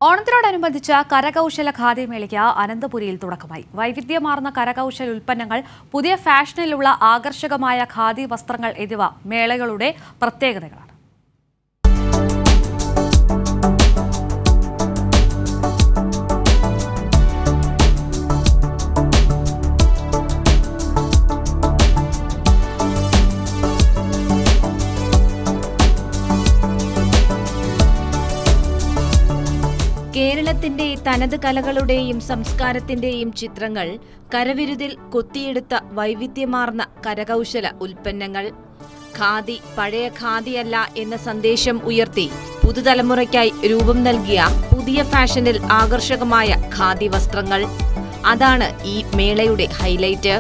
ഓണത്തിനോടനുബന്ധിച്ച് കരകൗശല ഖാദിമേളയ്ക്ക് അനന്തപുരിയിൽ തുടക്കമായി വൈവിധ്യമാർന്ന കരകൗശല ഉൽപ്പന്നങ്ങൾ പുതിയ ഫാഷനിലുള്ള ആകർഷകമായ ഖാദി വസ്ത്രങ്ങൾ എന്നിവ മേളകളുടെ പ്രത്യേകതകളാണ് കേരളത്തിന്റെ തനത് കലകളുടെയും സംസ്കാരത്തിന്റെയും ചിത്രങ്ങൾ കരവിരുതിൽ കൊത്തിയെടുത്ത വൈവിധ്യമാർന്ന കരകൗശല ഉൽപ്പന്നങ്ങൾ ഖാദി പഴയ ഖാദിയല്ല എന്ന സന്ദേശം ഉയർത്തി പുതുതലമുറയ്ക്കായി രൂപം നൽകിയ പുതിയ ഫാഷനിൽ ആകർഷകമായ ഖാദി വസ്ത്രങ്ങൾ അതാണ് ഈ മേളയുടെ ഹൈലൈറ്റ്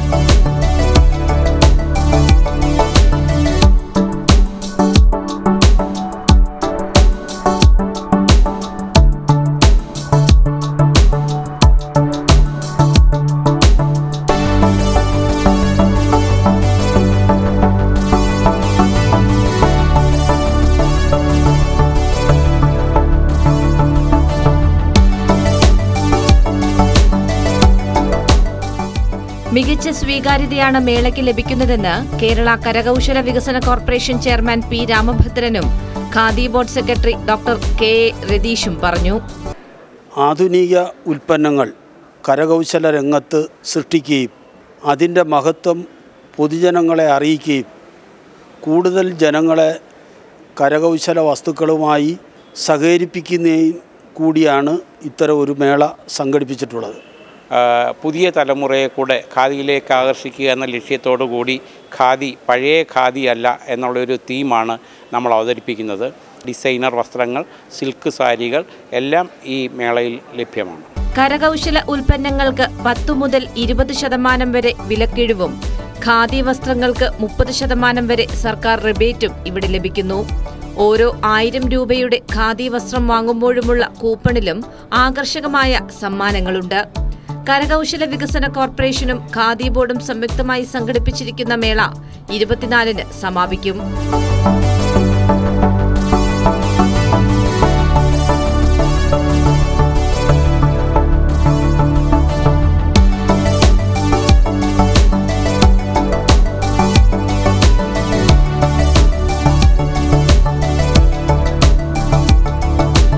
മികച്ച സ്വീകാര്യതയാണ് മേളയ്ക്ക് ലഭിക്കുന്നതെന്ന് കേരള കരകൗശല വികസന കോർപ്പറേഷൻ ചെയർമാൻ പി രാമഭദ്രനും khadi board secretary doctor K A രതീഷും പറഞ്ഞു ആധുനിക ഉൽപ്പന്നങ്ങൾ കരകൗശല രംഗത്ത് സൃഷ്ടിക്കുകയും അതിൻ്റെ മഹത്വം പൊതുജനങ്ങളെ അറിയിക്കുകയും കൂടുതൽ ജനങ്ങളെ കരകൗശല വസ്തുക്കളുമായി സഹകരിപ്പിക്കുന്നതും കൂടിയാണ് ഇത്തരം ഒരു മേള സംഘടിപ്പിച്ചിട്ടുള്ളത് ആ, പുതിയ തലമുറയെ കൂടെ ഖാദിയിലേക്ക് ആകർഷിക്കുക എന്ന ലക്ഷ്യത്തോടു കൂടി ഖാദി പഴയ ഖാദി അല്ല എന്നുള്ളൊരു തീമാണ് നമ്മൾ അവതരിപ്പിക്കുന്നത് ഡിസൈനർ വസ്ത്രങ്ങൾ സിൽക്ക് സാരികൾ എല്ലാം ഈ മേളയിൽ ലഭ്യമാണ് കരകൗശല ഉൽപ്പന്നങ്ങൾക്ക് പത്തു മുതൽ ഇരുപത് ശതമാനം വരെ വിലക്കിഴിവും ഖാദി വസ്ത്രങ്ങൾക്ക് മുപ്പത് ശതമാനം വരെ സർക്കാർ റിബേറ്റും ഇവിടെ ലഭിക്കുന്നു ഓരോ ആയിരം രൂപയുടെ ഖാദി വസ്ത്രം വാങ്ങുമ്പോഴുമുള്ള കൂപ്പണിലും ആകർഷകമായ സമ്മാനങ്ങളുണ്ട് കരകൗശല വികസന കോർപ്പറേഷനും ഖാദി ബോർഡും സംയുക്തമായി സംഘടിപ്പിച്ചിരിക്കുന്ന മേള ഇരുപത്തിനാലിന് സമാപിക്കും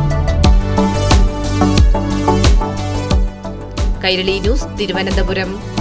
കൈരളി ന്യൂസ് തിരുവനന്തപുരം